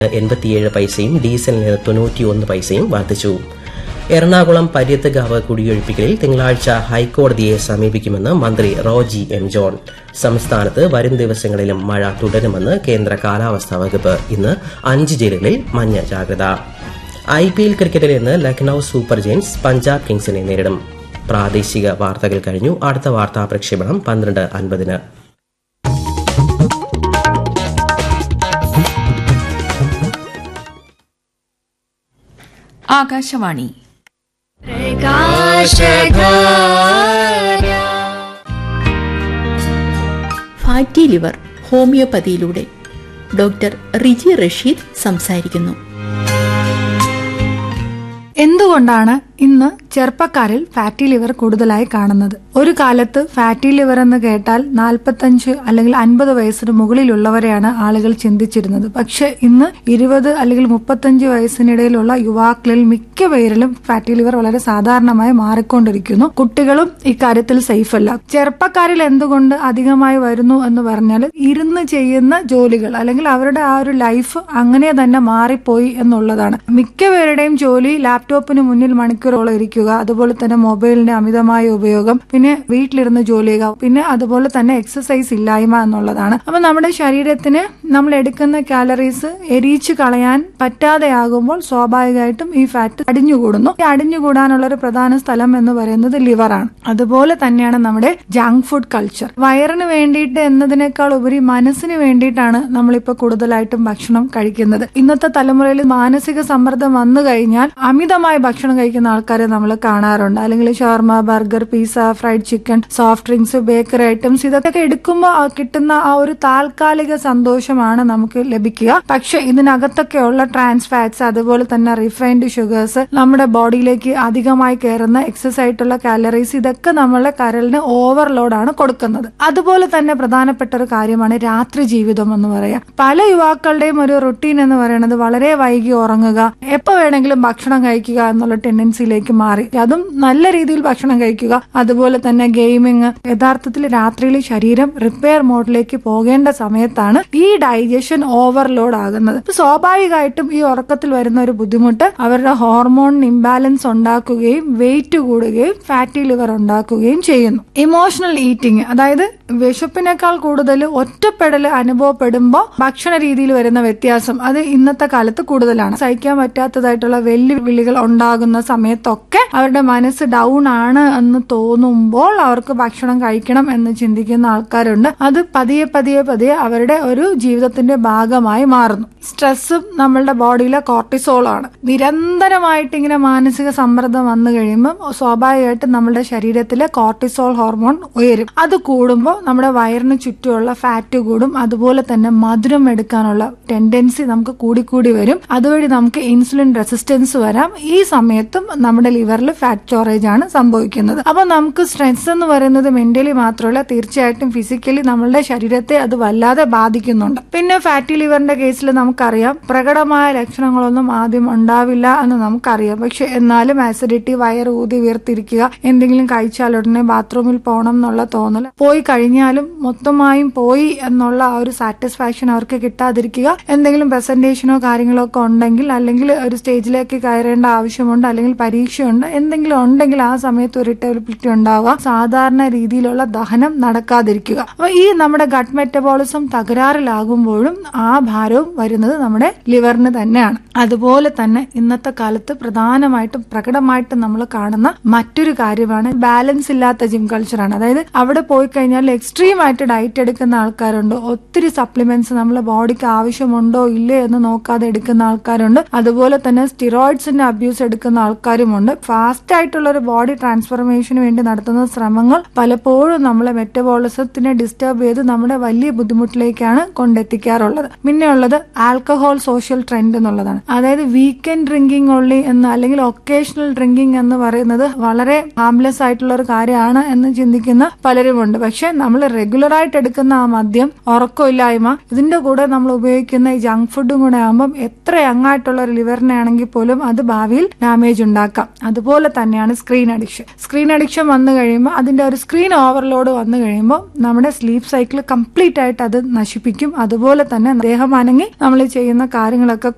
എൺപത്തിയേഴ് പൈസയും ഡീസലിന് തൊണ്ണൂറ്റിയൊന്ന് പൈസയും വർദ്ധിച്ചു എറണാകുളം പര്യത്തകാവ് കുടിയൊഴിപ്പിക്കലിൽ തിങ്കളാഴ്ച ഹൈക്കോടതിയെ സമീപിക്കുമെന്ന് മന്ത്രി റോജി എം ജോൺ സംസ്ഥാനത്ത് വരും ദിവസങ്ങളിലും മഴ തുടരുമെന്ന് കേന്ദ്ര കാലാവസ്ഥാ വകുപ്പ് ഇന്ന് അഞ്ച് ജില്ലകളിൽ മഞ്ഞ ജാഗ്രത ഐ പി എൽ ക്രിക്കറ്റിൽ ഇന്ന് ലക്നൌ സൂപ്പർ ജയൻസ് പഞ്ചാബ് കിങ്സിനെ നേരിടും പ്രാദേശിക വാർത്തകൾ കഴിഞ്ഞു അടുത്ത വാർത്താ പ്രക്ഷേപണം പന്ത്രണ്ട് അൻപതിന് ആകാശവാണി ഫാറ്റി ലിവർ ഹോമിയോപ്പതിയിലൂടെ ഡോക്ടർ റിജി റഷീദ് സംസാരിക്കുന്നു എന്തുകൊണ്ടാണ് ഇന്ന് ചെറുപ്പക്കാരിൽ ഫാറ്റി ലിവർ കൂടുതലായി കാണുന്നത് ഒരു കാലത്ത് ഫാറ്റി ലിവർ എന്ന് കേട്ടാൽ നാൽപ്പത്തഞ്ച് അല്ലെങ്കിൽ അൻപത് വയസ്സിന് മുകളിലുള്ളവരെയാണ് ആളുകൾ ചിന്തിച്ചിരുന്നത് പക്ഷെ ഇന്ന് ഇരുപത് അല്ലെങ്കിൽ മുപ്പത്തഞ്ച് വയസ്സിനിടയിലുള്ള യുവാക്കളിൽ മിക്ക പേരിലും ഫാറ്റി ലിവർ വളരെ സാധാരണമായി മാറിക്കൊണ്ടിരിക്കുന്നു കുട്ടികളും ഇക്കാര്യത്തിൽ സേഫ് അല്ല ചെറുപ്പക്കാരിൽ എന്തുകൊണ്ട് അധികമായി വരുന്നു എന്ന് പറഞ്ഞാൽ ഇരുന്ന് ചെയ്യുന്ന ജോലികൾ അല്ലെങ്കിൽ അവരുടെ ആ ഒരു ലൈഫ് അങ്ങനെ തന്നെ മാറിപ്പോയി എന്നുള്ളതാണ് മിക്ക പേരുടെയും ജോലി ലാപ്ടോപ്പിന് മുന്നിൽ മണിക്കൂറോളം ഇരിക്കുക അതുപോലെ തന്നെ മൊബൈലിന്റെ അമിതമായ ഉപയോഗം പിന്നെ വീട്ടിലിരുന്ന് ജോലി ചെയ്യുക പിന്നെ അതുപോലെ തന്നെ എക്സസൈസ് ഇല്ലായ്മ എന്നുള്ളതാണ് അപ്പൊ നമ്മുടെ ശരീരത്തിന് നമ്മൾ എടുക്കുന്ന കാലറീസ് എരിയിച്ചു കളയാൻ പറ്റാതെയാകുമ്പോൾ സ്വാഭാവികമായിട്ടും ഈ ഫാറ്റ് അടിഞ്ഞുകൂടുന്നു ഈ അടിഞ്ഞുകൂടാനുള്ള ഒരു പ്രധാന സ്ഥലം എന്ന് പറയുന്നത് ലിവറാണ് അതുപോലെ തന്നെയാണ് നമ്മുടെ ജങ്ക് ഫുഡ് കൾച്ചർ വയറിന് വേണ്ടിയിട്ട് എന്നതിനേക്കാൾ ഉപരി മനസ്സിന് വേണ്ടിയിട്ടാണ് നമ്മളിപ്പോ കൂടുതലായിട്ടും ഭക്ഷണം കഴിക്കുന്നത് ഇന്നത്തെ തലമുറയിൽ മാനസിക സമ്മർദ്ദം വന്നു കഴിഞ്ഞാൽ അമിതമായി ഭക്ഷണം കഴിക്കുന്ന ആൾക്കാരെ നമ്മൾ കാണാറുണ്ട് അല്ലെങ്കിൽ shawarma burger pizza fried chicken soft drinks bakery items ഇതൊക്കെ എടുക്കുമ്പോൾ ആ കിട്ടുന്ന ആ ഒരു താൽക്കാലിക സന്തോഷമാണ് നമുക്ക് ലഭിക്കുക പക്ഷെ ഇതിനകത്തൊക്കെയുള്ള ട്രാൻസ് ഫാറ്റ്സ് അതുപോലെ തന്നെ റിഫൈൻഡ് ഷുഗേഴ്സ് നമ്മുടെ ബോഡിയിലേക്ക് അധികമായി കയറുന്ന എക്സസ് ആയിട്ടുള്ള കാലറീസ് ഇതൊക്കെ നമ്മളെ കരളിന് ഓവർലോഡ് ആണ് കൊടുക്കുന്നത് അതുപോലെ തന്നെ പ്രധാനപ്പെട്ട ഒരു കാര്യമാണ് രാത്രി ജീവിതം എന്ന് പറയാം പല യുവാക്കളുടെയും ഒരു റുട്ടീൻ എന്ന് പറയുന്നത് വളരെ വൈകി ഉറങ്ങുക എപ്പോ വേണമെങ്കിലും ഭക്ഷണം കഴിക്കുക എന്നുള്ള ടെൻഡൻസിയിലേക്ക് മാറി അതും നല്ല രീതിയിൽ ഭക്ഷണം കഴിക്കുക അതുപോലെ തന്നെ ഗെയിമിങ് യഥാർത്ഥത്തിൽ രാത്രിയിൽ ശരീരം റിപ്പയർ മോഡിലേക്ക് പോകേണ്ട സമയത്താണ് ഈ ഡൈജഷൻ ഓവർലോഡ് ആകുന്നത് അപ്പൊ സ്വാഭാവികമായിട്ടും ഈ ഉറക്കത്തിൽ വരുന്ന ഒരു ബുദ്ധിമുട്ട് അവരുടെ ഹോർമോൺ ഇംബാലൻസ് ഉണ്ടാക്കുകയും വെയിറ്റ് കൂടുകയും ഫാറ്റി ലിവർ ഉണ്ടാക്കുകയും ചെയ്യുന്നു ഇമോഷണൽ ഈറ്റിംഗ് അതായത് വിശപ്പിനേക്കാൾ കൂടുതൽ ഒറ്റപ്പെടൽ അനുഭവപ്പെടുമ്പോൾ ഭക്ഷണ രീതിയിൽ വരുന്ന വ്യത്യാസം അത് ഇന്നത്തെ കാലത്ത് കൂടുതലാണ് സഹിക്കാൻ പറ്റാത്തതായിട്ടുള്ള വെല്ലുവിളികൾ ഉണ്ടാകുന്ന സമയത്തൊക്കെ അവരുടെ മനസ്സ് ഡൗൺ ആണ് എന്ന് തോന്നുമ്പോൾ അവർക്ക് ഭക്ഷണം കഴിക്കണം എന്ന് ചിന്തിക്കുന്ന ആൾക്കാരുണ്ട് അത് പതിയെ പതിയെ പതിയെ അവരുടെ ഒരു ജീവിതത്തിന്റെ ഭാഗമായി മാറുന്നു സ്ട്രെസ്സും നമ്മളുടെ ബോഡിയിലെ കോർട്ടിസോളാണ് നിരന്തരമായിട്ട് ഇങ്ങനെ മാനസിക സമ്മർദ്ദം വന്നു കഴിയുമ്പോൾ സ്വാഭാവികമായിട്ടും നമ്മുടെ ശരീരത്തിലെ കോർട്ടിസോൾ ഹോർമോൺ ഉയരും അത് കൂടുമ്പോൾ നമ്മുടെ വയറിന് ചുറ്റുമുള്ള ഫാറ്റ് കൂടും അതുപോലെ തന്നെ മധുരം എടുക്കാനുള്ള ടെൻഡൻസി നമുക്ക് കൂടിക്കൂടി വരും അതുവഴി നമുക്ക് ഇൻസുലിൻ റെസിസ്റ്റൻസ് വരാം ഈ സമയത്തും നമ്മുടെ ലിവറിൽ ഫാറ്റ് സ്റ്റോറേജ് ആണ് സംഭവിക്കുന്നത് അപ്പൊ നമുക്ക് സ്ട്രെസ് എന്ന് പറയുന്നത് മെന്റലി മാത്രമല്ല തീർച്ചയായിട്ടും ഫിസിക്കലി നമ്മളുടെ ശരീരത്തെ അത് വല്ലാതെ ബാധിക്കുന്നുണ്ട് പിന്നെ ഫാറ്റി ലിവറിന്റെ കേസിൽ നമുക്കറിയാം പ്രകടമായ ലക്ഷണങ്ങളൊന്നും ആദ്യം ഉണ്ടാവില്ല എന്ന് നമുക്കറിയാം പക്ഷെ എന്നാലും ആസിഡിറ്റി വയറ് ഊതി വീർത്തിരിക്കുക എന്തെങ്കിലും കഴിച്ചാൽ ഉടനെ ബാത്റൂമിൽ പോകണം എന്നുള്ള തോന്നൽ പോയി കഴിഞ്ഞാലും മൊത്തമായും പോയി എന്നുള്ള ആ ഒരു സാറ്റിസ്ഫാക്ഷൻ അവർക്ക് കിട്ടാതിരിക്കുക എന്തെങ്കിലും പ്രസന്റേഷനോ കാര്യങ്ങളോ ഒക്കെ ഉണ്ടെങ്കിൽ അല്ലെങ്കിൽ ഒരു സ്റ്റേജിലേക്ക് കയറേണ്ട ആവശ്യമുണ്ട് അല്ലെങ്കിൽ പരീക്ഷയുണ്ട് എന്തെങ്കിലും ഉണ്ടെങ്കിൽ ആ സമയത്ത് ഒരു ഇറിറ്റബിലിറ്റി ഉണ്ടാവുക സാധാരണ രീതിയിലുള്ള ദഹനം നടക്കാതിരിക്കുക അപ്പൊ ഈ നമ്മുടെ ഗട്ട് മെറ്റബോളിസം തകരാറിലാകുമ്പോഴും ആ ഭാരവും വരുന്നത് നമ്മുടെ ലിവറിന് തന്നെയാണ് അതുപോലെ തന്നെ ഇന്നത്തെ കാലത്ത് പ്രധാനമായിട്ടും പ്രകടമായിട്ടും നമ്മൾ കാണുന്ന മറ്റൊരു കാര്യമാണ് ബാലൻസ് ഇല്ലാത്ത ജിം കൾച്ചറാണ് അതായത് അവിടെ പോയി കഴിഞ്ഞാൽ എക്സ്ട്രീം ആയിട്ട് ഡയറ്റ് എടുക്കുന്ന ആൾക്കാരുണ്ട് ഒത്തിരി സപ്ലിമെന്റ്സ് നമ്മളെ ബോഡിക്ക് ആവശ്യമുണ്ടോ ഇല്ലേ എന്ന് നോക്കാതെ എടുക്കുന്ന ആൾക്കാരുണ്ട് അതുപോലെ തന്നെ സ്റ്റിറോയിഡ്സിന്റെ അബ്യൂസ് എടുക്കുന്ന ആൾക്കാരുമുണ്ട് ഫാസ്റ്റ് ആയിട്ടുള്ള ഒരു ബോഡി ട്രാൻസ്ഫോർമേഷന് വേണ്ടി നടത്തുന്ന ശ്രമങ്ങൾ പലപ്പോഴും നമ്മളെ മെറ്റബോളിസത്തിനെ ഡിസ്റ്റർബ് ചെയ്ത് നമ്മുടെ വലിയ ബുദ്ധിമുട്ടിലേക്കാണ് കൊണ്ടെത്തിക്കാറുള്ളത് പിന്നെ ഉള്ളത് ആൽക്കഹോൾ സോഷ്യൽ ട്രെൻഡ് എന്നുള്ളതാണ് അതായത് വീക്കെൻഡ് ഡ്രിങ്കിങ് ഓൺലി എന്ന് അല്ലെങ്കിൽ ഒക്കേഷണൽ ഡ്രിങ്കിങ് എന്ന് പറയുന്നത് വളരെ ഹാംലെസ് ആയിട്ടുള്ള ഒരു കാര്യമാണ് എന്ന് ചിന്തിക്കുന്ന പലരുമുണ്ട് പക്ഷെ നമ്മൾ റെഗുലർ ആയിട്ട് എടുക്കുന്ന ആ മദ്യം ഉറക്കമില്ലായ്മ ഇതിന്റെ കൂടെ നമ്മൾ ഉപയോഗിക്കുന്ന ഈ ജങ്ക് ഫുഡും കൂടെ ആകുമ്പം എത്ര യങ്ങായിട്ടുള്ള ഒരു ലിവറിനെ ആണെങ്കിൽ പോലും അത് ഭാവിയിൽ ഡാമേജ് ഉണ്ടാക്കാം അതുപോലെ തന്നെയാണ് സ്ക്രീൻ അഡിക്ഷൻ സ്ക്രീൻ അഡിക്ഷൻ വന്നു കഴിയുമ്പോൾ അതിന്റെ ഒരു സ്ക്രീൻ ഓവർലോഡ് വന്നു കഴിയുമ്പോൾ നമ്മുടെ സ്ലീപ്പ് സൈക്കിൾ കംപ്ലീറ്റ് ആയിട്ട് അത് നശിപ്പിക്കും അതുപോലെ തന്നെ ദേഹം അനങ്ങി നമ്മൾ ചെയ്യുന്ന കാര്യങ്ങളൊക്കെ